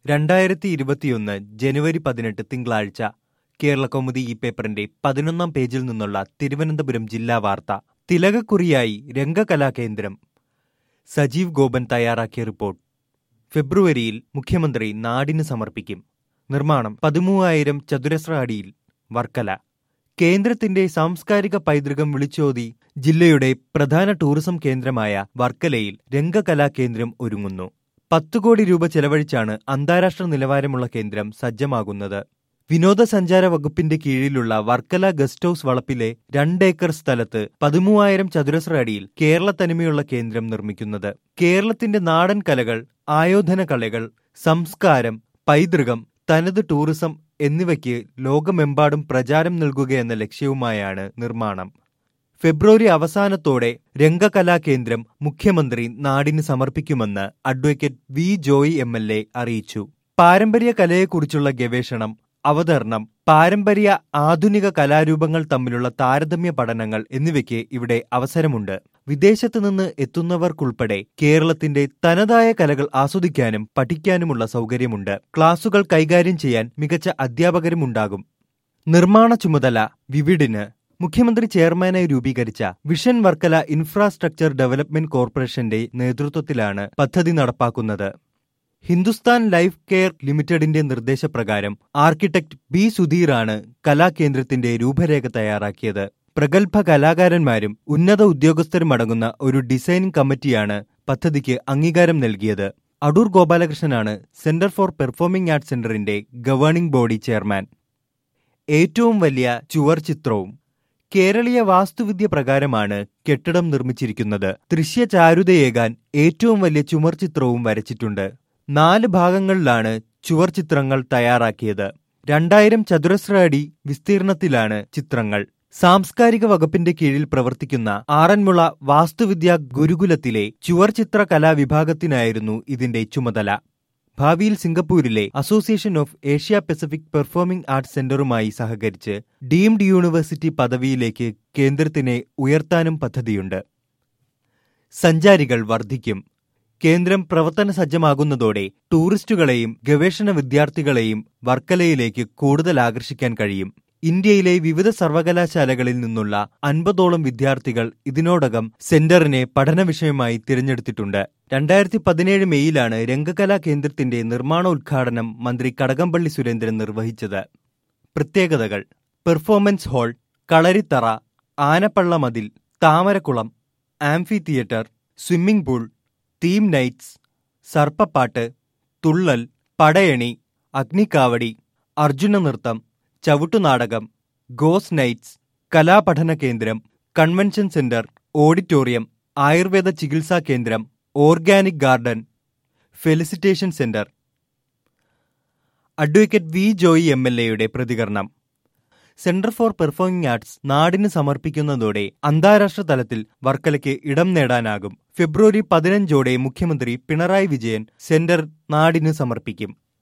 രണ്ടായിരത്തി ഇരുപത്തിയൊന്ന് ജനുവരി പതിനെട്ട് തിങ്കളാഴ്ച കേരളകൗമുദി ഈ പേപ്പറിന്റെ പതിനൊന്നാം പേജിൽ നിന്നുള്ള തിരുവനന്തപുരം ജില്ലാ വാർത്ത തിലകക്കുറിയായി രംഗകലാകേന്ദ്രം സജീവ് ഗോപൻ തയ്യാറാക്കിയ റിപ്പോർട്ട് ഫെബ്രുവരിയിൽ മുഖ്യമന്ത്രി നാടിന് സമർപ്പിക്കും നിർമ്മാണം പതിമൂവായിരം ചതുരശ്ര അടിയിൽ വർക്കല കേന്ദ്രത്തിന്റെ സാംസ്കാരിക പൈതൃകം വിളിച്ചോതി ജില്ലയുടെ പ്രധാന ടൂറിസം കേന്ദ്രമായ വർക്കലയിൽ രംഗകലാകേന്ദ്രം ഒരുങ്ങുന്നു പത്തു കോടി രൂപ ചെലവഴിച്ചാണ് അന്താരാഷ്ട്ര നിലവാരമുള്ള കേന്ദ്രം സജ്ജമാകുന്നത് വിനോദസഞ്ചാര വകുപ്പിന്റെ കീഴിലുള്ള വർക്കല ഗസ്റ്റ് ഹൌസ് വളപ്പിലെ രണ്ടേക്കർ സ്ഥലത്ത് പതിമൂവായിരം ചതുരശ്ര അടിയിൽ കേരള തനിമയുള്ള കേന്ദ്രം നിർമ്മിക്കുന്നത് കേരളത്തിന്റെ നാടൻ കലകൾ ആയോധന കലകൾ സംസ്കാരം പൈതൃകം തനത് ടൂറിസം എന്നിവയ്ക്ക് ലോകമെമ്പാടും പ്രചാരം നൽകുകയെന്ന ലക്ഷ്യവുമായാണ് നിർമ്മാണം ഫെബ്രുവരി അവസാനത്തോടെ രംഗകലാകേന്ദ്രം മുഖ്യമന്ത്രി നാടിന് സമർപ്പിക്കുമെന്ന് advocate V Joy M L A അറിയിച്ചു പാരമ്പര്യ കലയെക്കുറിച്ചുള്ള ഗവേഷണം അവതരണം പാരമ്പര്യ ആധുനിക കലാരൂപങ്ങൾ തമ്മിലുള്ള താരതമ്യ പഠനങ്ങൾ എന്നിവയ്ക്ക് ഇവിടെ അവസരമുണ്ട് വിദേശത്തു നിന്ന് എത്തുന്നവർക്കുൾപ്പെടെ കേരളത്തിന്റെ തനതായ കലകൾ ആസ്വദിക്കാനും പഠിക്കാനുമുള്ള സൗകര്യമുണ്ട് ക്ലാസുകൾ കൈകാര്യം ചെയ്യാൻ മികച്ച അധ്യാപകരുമുണ്ടാകും നിർമ്മാണ ചുമതല വിവിഡിന് മുഖ്യമന്ത്രി ചെയർമാനായി രൂപീകരിച്ച വിഷൻ വർക്കല ഇൻഫ്രാസ്ട്രക്ചർ ഡെവലപ്മെന്റ് കോർപ്പറേഷന്റെ നേതൃത്വത്തിലാണ് പദ്ധതി നടപ്പാക്കുന്നത് ഹിന്ദുസ്ഥാൻ ലൈഫ് കെയർ ലിമിറ്റഡിന്റെ നിർദ്ദേശപ്രകാരം ആർക്കിടെക്ട് ബി സുധീറാണ് കലാകേന്ദ്രത്തിന്റെ രൂപരേഖ തയ്യാറാക്കിയത് പ്രഗത്ഭ കലാകാരന്മാരും ഉന്നത ഉദ്യോഗസ്ഥരും അടങ്ങുന്ന ഒരു ഡിസൈനിംഗ് കമ്മിറ്റിയാണ് പദ്ധതിക്ക് അംഗീകാരം നൽകിയത് അടൂർ ഗോപാലകൃഷ്ണനാണ് സെന്റർ ഫോർ പെർഫോമിംഗ് ആർട്സ് സെന്ററിന്റെ ഗവേണിംഗ് ബോഡി ചെയർമാൻ ഏറ്റവും വലിയ ചുവർ ചിത്രവും കേരളീയ വാസ്തുവിദ്യ പ്രകാരമാണ് കെട്ടിടം നിർമ്മിച്ചിരിക്കുന്നത് ദൃശ്യചാരുതയേകാൻ ഏറ്റവും വലിയ ചുമർ ചിത്രവും വരച്ചിട്ടുണ്ട് നാല് ഭാഗങ്ങളിലാണ് ചുവർ ചിത്രങ്ങൾ തയ്യാറാക്കിയത് രണ്ടായിരം ചതുരശ്ര അടി വിസ്തീർണത്തിലാണ് ചിത്രങ്ങൾ സാംസ്കാരിക വകുപ്പിന്റെ കീഴിൽ പ്രവർത്തിക്കുന്ന ആറന്മുള വാസ്തുവിദ്യ ഗുരുകുലത്തിലെ ചുവർ ചിത്ര കലാവിഭാഗത്തിനായിരുന്നു ഇതിന്റെ ചുമതല ഭാവിയിൽ സിംഗപ്പൂരിലെ association of Asia Pacific performing arts സെന്ററുമായി സഹകരിച്ച് ഡീംഡ് യൂണിവേഴ്സിറ്റി പദവിയിലേക്ക് കേന്ദ്രത്തിനെ ഉയർത്താനും പദ്ധതിയുണ്ട് സഞ്ചാരികൾ വർദ്ധിക്കും കേന്ദ്രം പ്രവർത്തന സജ്ജമാകുന്നതോടെ ടൂറിസ്റ്റുകളെയും ഗവേഷണ വിദ്യാർത്ഥികളെയും വർക്കലയിലേക്ക് കൂടുതൽ ആകർഷിക്കാൻ കഴിയും ഇന്ത്യയിലെ വിവിധ സർവകലാശാലകളിൽ നിന്നുള്ള അൻപതോളം വിദ്യാർത്ഥികൾ ഇതിനോടകം സെന്ററിനെ പഠന വിഷയമായി തിരഞ്ഞെടുത്തിട്ടുണ്ട് രണ്ടായിരത്തി പതിനേഴ് മെയ്യിലാണ് രംഗകലാ കേന്ദ്രത്തിന്റെ നിർമ്മാണ ഉദ്ഘാടനം മന്ത്രി കടകംപള്ളി സുരേന്ദ്രൻ നിർവഹിച്ചത് പ്രത്യേകതകൾ പെർഫോമൻസ് ഹാൾ കളരിത്തറ ആനപ്പള്ള മതിൽ താമരക്കുളം amphitheatre swimming pool theme nights സർപ്പപ്പാട്ട് തുള്ളൽ പടയണി അഗ്നിക്കാവടി അർജുന നൃത്തം ചവിട്ടുനാടകം ഗോസ് നൈറ്റ്സ് കലാപഠന കേന്ദ്രം കൺവെൻഷൻ സെന്റർ ഓഡിറ്റോറിയം ആയുർവേദ ചികിത്സാ കേന്ദ്രം organic garden felicitation centre advocate V Joy M L എയുടെ പ്രതികരണം സെന്റർ ഫോർ പെർഫോമിംഗ് ആർട്സ് നാടിന് സമർപ്പിക്കുന്നതോടെ അന്താരാഷ്ട്ര തലത്തിൽ വർക്കലയ്ക്ക് ഇടം നേടാനാകും ഫെബ്രുവരി പതിനഞ്ചോടെ മുഖ്യമന്ത്രി പിണറായി വിജയൻ സെന്റർ നാടിന് സമർപ്പിക്കും